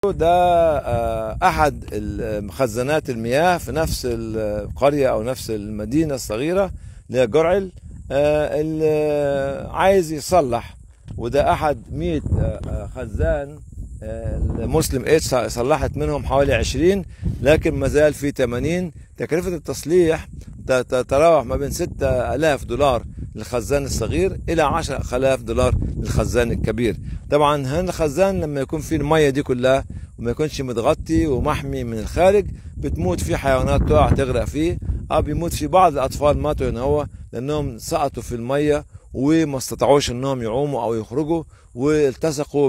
ده آه، احد مخزنات المياه في نفس القريه او نفس المدينه الصغيره اللي هي جرعل آه، اللي عايز يصلح وده احد 100 آه، خزان آه، المسلم ايد صلحت منهم حوالي 20 لكن ما زال في 80 تكلفه التصليح ت- تتراوح ما بين 6000 دولار للخزان الصغير الى 10000 دولار للخزان الكبير طبعا هنا الخزان لما يكون فيه الميه دي كلها وما يكونش متغطي ومحمي من الخارج بتموت فيه حيوانات تقع تغرق فيه او بيموت فيه بعض الاطفال ماتوا هنا هو لانهم سقطوا في الميه وما استطاعوش انهم يعوموا او يخرجوا والتصقوا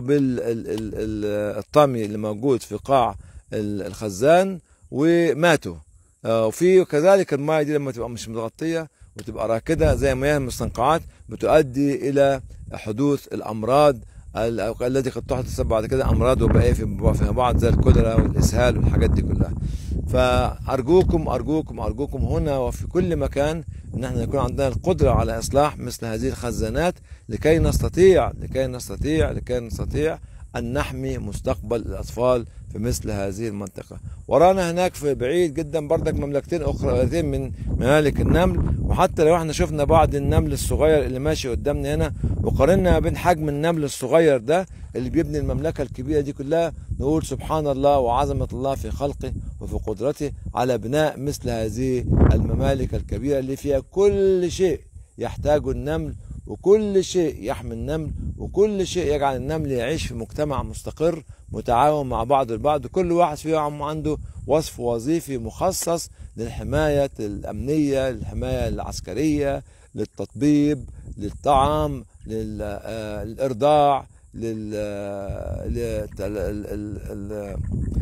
بالطمي اللي موجود في قاع ال- الخزان وماتوا آه، وفي كذلك المياه دي لما تبقى مش متغطيه وتبقى راكده زي مياه المستنقعات بتؤدي الى حدوث الامراض ال- التي قد تحدث بعد كده امراض وبائيه في في بعض زي الكوليرا والاسهال والحاجات دي كلها فارجوكم ارجوكم ارجوكم هنا وفي كل مكان ان احنا يكون عندنا القدره على اصلاح مثل هذه الخزانات لكي نستطيع لكي نستطيع لكي نستطيع ان نحمي مستقبل الاطفال في مثل هذه المنطقه ورانا هناك في بعيد جدا بردك مملكتين اخرى من ممالك النمل وحتى لو احنا شفنا بعض النمل الصغير اللي ماشي قدامنا هنا وقارنا بين حجم النمل الصغير ده اللي بيبني المملكه الكبيره دي كلها نقول سبحان الله وعظمه الله في خلقه وفي قدرته على بناء مثل هذه الممالك الكبيره اللي فيها كل شيء يحتاجه النمل وكل شيء يحمي النمل وكل شيء يجعل النمل يعيش في مجتمع مستقر متعاون مع بعض البعض كل واحد فيهم عنده وصف وظيفي مخصص للحماية الأمنية للحماية العسكرية للتطبيب للطعام لل- آه، للإرضاع لل آه، لل- ال- ال- ال-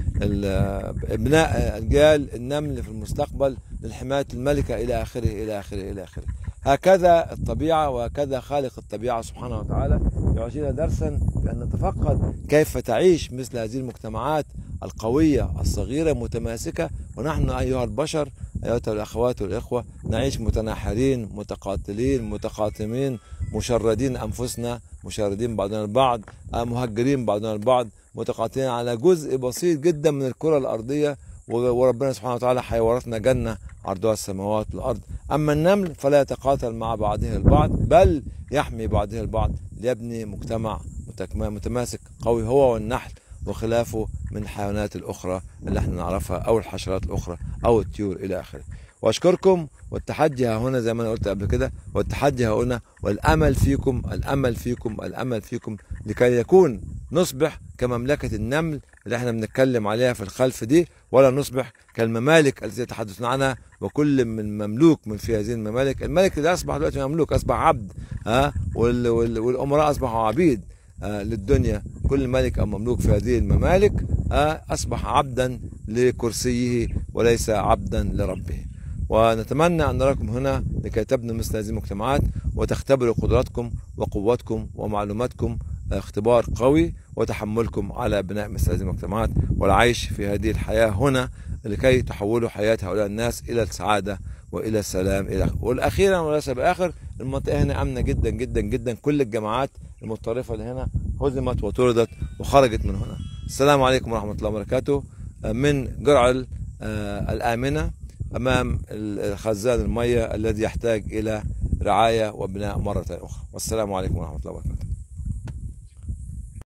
ال- بناء أجيال النمل في المستقبل للحماية الملكة إلى آخره إلى آخره إلى آخره هكذا الطبيعة وهكذا خالق الطبيعة سبحانه وتعالى يعطينا درسا بأن نتفقد كيف تعيش مثل هذه المجتمعات القوية الصغيرة متماسكة ونحن أيها البشر أيها الأخوات والإخوة نعيش متناحرين متقاتلين متقاتمين مشردين أنفسنا مشردين بعضنا البعض آه، مهجرين بعضنا البعض متقاتلين على جزء بسيط جدا من الكرة الأرضية و- وربنا سبحانه وتعالى حيورثنا جنة عرضها السماوات والأرض أما النمل فلا يتقاتل مع بعضه البعض بل يحمي بعضه البعض ليبني مجتمع متك- متماسك قوي هو والنحل وخلافه من الحيوانات الأخرى اللي احنا نعرفها أو الحشرات الأخرى أو الطيور إلى آخره وأشكركم والتحدي ها هنا زي ما أنا قلت قبل كده والتحدي ها هنا والأمل فيكم الأمل فيكم الأمل فيكم لكي يكون نصبح كمملكة النمل اللي احنا بنتكلم عليها في الخلف دي ولا نصبح كالممالك التي يتحدثون عنها وكل من مملوك من في هذه الممالك الملك اللي اصبح دلوقتي مملوك اصبح عبد ها وال وال والامراء اصبحوا عبيد آه للدنيا كل ملك او مملوك في هذه الممالك آه اصبح عبدا لكرسيه وليس عبدا لربه ونتمنى ان نراكم هنا لكي تبنوا مثل هذه المجتمعات وتختبروا قدراتكم وقوتكم ومعلوماتكم اختبار قوي وتحملكم على بناء مثل هذه المجتمعات والعيش في هذه الحياة هنا لكي تحولوا حياة هؤلاء الناس إلى السعادة وإلى السلام إلى والأخيرا وليس بآخر المنطقة هنا آمنة جدا جدا جدا كل الجماعات المتطرفة اللي هنا هزمت وطردت وخرجت من هنا السلام عليكم ورحمة الله وبركاته من جرعل آه، الآمنة أمام الخزان المية الذي يحتاج إلى رعاية وبناء مرة أخرى والسلام عليكم ورحمة الله وبركاته